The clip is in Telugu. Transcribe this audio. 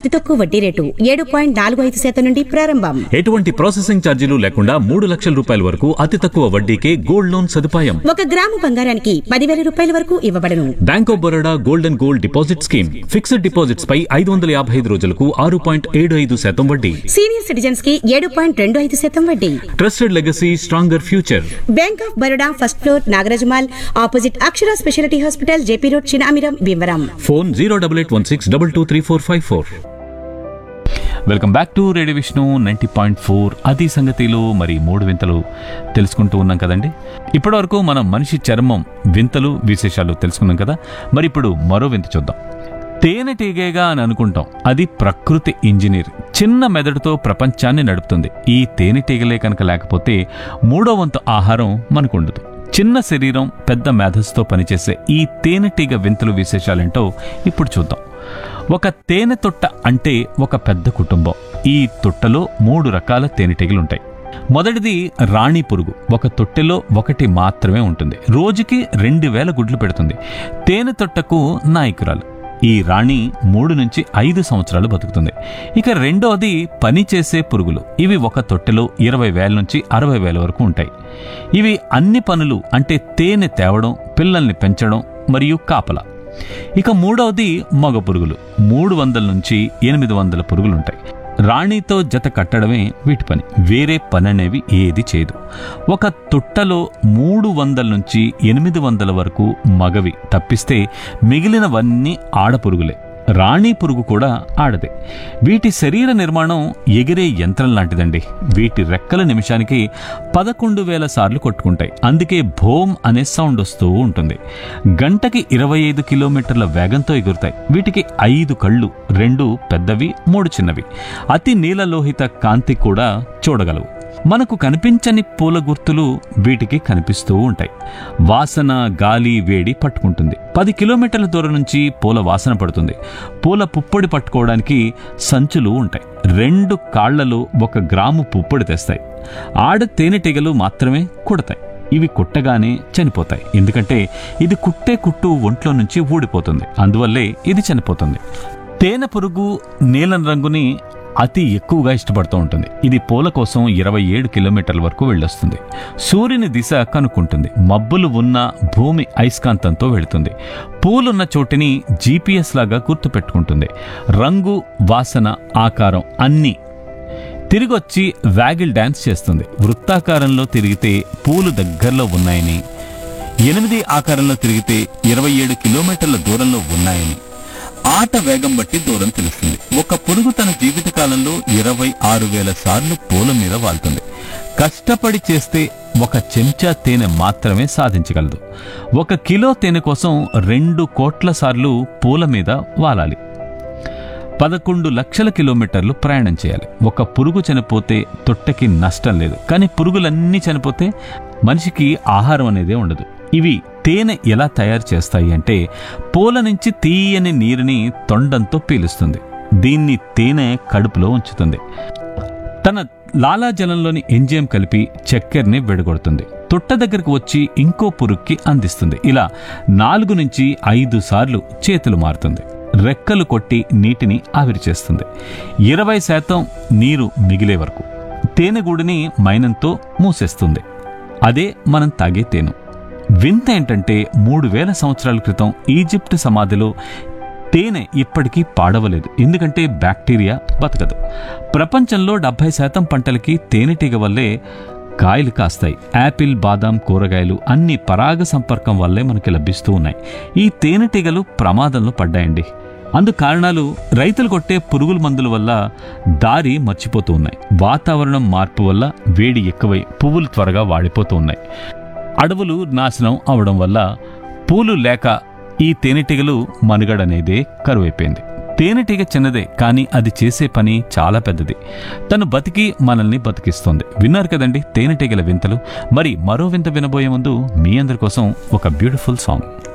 అతి తక్కువ వడ్డీ రేటు ఏడు పాయింట్ నాలుగు ఐదు శాతం నుండి ప్రారంభం ఎటువంటి ప్రాసెసింగ్ ఛార్జీలు లేకుండా మూడు లక్షల రూపాయల వరకు అతి తక్కువ వడ్డీకే గోల్డ్ లోన్ సదుపాయం ఒక గ్రాము బంగారానికి పదివేల రూపాయల వరకు ఇవ్వబడను Bank of Baroda gold and gold deposit scheme fixed deposits పై ఐదు వందల యాభై ఐదు రోజులకు ఆరు పాయింట్ ఏడు ఐదు శాతం వడ్డీ సీనియర్ సిటిజన్స్ కి ఏడు పాయింట్ రెండు ఐదు శాతం వడ్డీ trusted legacy stronger future Bank of Baroda first floor నాగరాజమాల్ opposite Akshara speciality hospital JP road Chinamiram Bhimavaram phone zero double eight one six double two three four five four welcome back to radio Vishnu ninety point four అది సంగతిలో మరి మూడు వింతలు తెలుసుకుంటూ ఉన్నాం కదండి ఇప్పటివరకు మనం మనిషి చర్మం వింతలు విశేషాలు తెలుసుకున్నాం కదా మరి ఇప్పుడు మరో వింత చూద్దాం తేనెటీగేగా అని అనుకుంటాం అది ప్రకృతి ఇంజనీర్ చిన్న మెదడుతో ప్రపంచాన్ని నడుపుతుంది ఈ తేనెటీగలే కనుక లేకపోతే మూడో వంతు ఆహారం మనకు ఉండదు చిన్న శరీరం పెద్ద మేధస్సుతో పనిచేసే ఈ తేనెటీగ వింతలు విశేషాలేంటో ఇప్పుడు చూద్దాం ఒక తేనె తొట్ట అంటే ఒక పెద్ద కుటుంబం ఈ తొట్టలో మూడు రకాల తేనెటీగలుంటాయి మొదటిది రాణి పురుగు ఒక తొట్టెలో ఒకటి మాత్రమే ఉంటుంది రోజుకి రెండు వేల గుడ్లు పెడుతుంది తేనె తొట్టకు నాయకురాలు ఈ రాణి మూడు నుంచి ఐదు సంవత్సరాలు బతుకుతుంది ఇక రెండోది పని చేసే పురుగులు ఇవి ఒక తొట్టెలో ఇరవై వేల నుంచి అరవై వేల వరకు ఉంటాయి ఇవి అన్ని పనులు అంటే తేనె తేవడం పిల్లల్ని పెంచడం మరియు కాపలా ఇక మూడవది మగ పురుగులు మూడు వందల నుంచి ఎనిమిది వందల పురుగులుంటాయి రాణితో జత కట్టడమే వీటి పని వేరే పని అనేవి ఏది చేయదు ఒక తుట్టలో మూడు వందల నుంచి ఎనిమిది వందల వరకు మగవి తప్పిస్తే మిగిలినవన్నీ ఆడపురుగులే రాణి పురుగు కూడా ఆడదే వీటి శరీర నిర్మాణం ఎగిరే యంత్రం లాంటిదండి వీటి రెక్కల నిమిషానికి పదకొండు వేల సార్లు కొట్టుకుంటాయి అందుకే భోమ్ అనే సౌండ్ వస్తూ ఉంటుంది గంటకి ఇరవై ఐదు కిలోమీటర్ల వేగంతో ఎగురుతాయి వీటికి ఐదు కళ్ళు రెండు పెద్దవి మూడు చిన్నవి అతి నీలలోహిత కాంతి కూడా చూడగలవు మనకు కనిపించని పూల గుర్తులు వీటికి కనిపిస్తూ ఉంటాయి వాసన గాలి వేడి పట్టుకుంటుంది పది కిలోమీటర్ల దూరం నుంచి పూల వాసన పడుతుంది పూల పుప్పొడి పట్టుకోవడానికి సంచులు ఉంటాయి రెండు కాళ్లలో ఒక గ్రాము పుప్పొడి తెస్తాయి ఆడ తేనెటీగలు మాత్రమే కుడతాయి ఇవి కుట్టగానే చనిపోతాయి ఎందుకంటే ఇది కుట్టే కుట్టు ఒంట్లో నుంచి ఊడిపోతుంది అందువల్లే ఇది చనిపోతుంది తేనె పురుగు నీలం రంగుని అతి ఎక్కువగా ఇష్టపడుతూ ఉంటుంది ఇది పూల కోసం ఇరవై ఏడు కిలోమీటర్ల వరకు వెళ్ళొస్తుంది సూర్యుని దిశ కనుక్కుంటుంది మబ్బులు ఉన్న భూమి అయస్కాంతంతో వెళుతుంది పూలున్న చోటిని జీపీఎస్ లాగా గుర్తుపెట్టుకుంటుంది రంగు వాసన ఆకారం అన్నీ తిరిగొచ్చి వ్యాగిల్ డ్యాన్స్ చేస్తుంది వృత్తాకారంలో తిరిగితే పూలు దగ్గరలో ఉన్నాయని ఎనిమిది ఆకారంలో తిరిగితే ఇరవై ఏడు కిలోమీటర్ల దూరంలో ఉన్నాయని ఆట వేగం బట్టి దూరం తెలుస్తుంది ఒక పురుగు తన జీవితకాలంలో ఇరవై ఆరు వేల సార్లు పూల మీద వాళ్తుంది కష్టపడి చేస్తే ఒక చెంచా తేనె మాత్రమే సాధించగలదు ఒక కిలో తేనె కోసం రెండు కోట్ల సార్లు పూల మీద వాలాలి పదకొండు లక్షల కిలోమీటర్లు ప్రయాణం చేయాలి ఒక పురుగు చనిపోతే తొట్టెకి నష్టం లేదు కానీ పురుగులన్నీ చనిపోతే మనిషికి ఆహారం అనేదే ఉండదు ఇవి తేనె ఎలా తయారు చేస్తాయి అంటే పూల నుంచి తీయని నీరుని తొండంతో పీలుస్తుంది దీన్ని తేనె కడుపులో ఉంచుతుంది తన లాలాజలంలోని ఎంజిఎం కలిపి చక్కెరని విడగొడుతుంది తొట్ట దగ్గరకు వచ్చి ఇంకో పురుగుకి అందిస్తుంది ఇలా నాలుగు నుంచి ఐదు సార్లు చేతులు మారుతుంది రెక్కలు కొట్టి నీటిని ఆవిరి చేస్తుంది ఇరవై శాతం నీరు మిగిలే వరకు తేనెగూడిని మైనంతో మూసేస్తుంది అదే మనం తాగే తేను వింత ఏంటంటే మూడు వేల సంవత్సరాల క్రితం ఈజిప్ట్ సమాధిలో తేనె ఇప్పటికీ పాడవలేదు ఎందుకంటే బ్యాక్టీరియా బతకదు ప్రపంచంలో డెబ్బై శాతం పంటలకి తేనెటీగ వల్లే కాయలు కాస్తాయి యాపిల్ బాదాం కూరగాయలు అన్ని పరాగ సంపర్కం వల్లే మనకి లభిస్తూ ఉన్నాయి ఈ తేనెటీగలు ప్రమాదంలో పడ్డాయండి అందు కారణాలు రైతులు కొట్టే పురుగుల మందుల వల్ల దారి మర్చిపోతూ ఉన్నాయి వాతావరణం మార్పు వల్ల వేడి ఎక్కువై పువ్వులు త్వరగా వాడిపోతూ ఉన్నాయి అడవులు నాశనం అవడం వల్ల పూలు లేక ఈ తేనెటీగలు మనుగడనేదే కరువైపోయింది తేనెటీగ చిన్నదే కానీ అది చేసే పని చాలా పెద్దది తను బతికి మనల్ని బతికిస్తోంది విన్నారు కదండి తేనెటీగల వింతలు మరి మరో వింత వినబోయే ముందు మీ అందరి కోసం ఒక బ్యూటిఫుల్ సాంగ్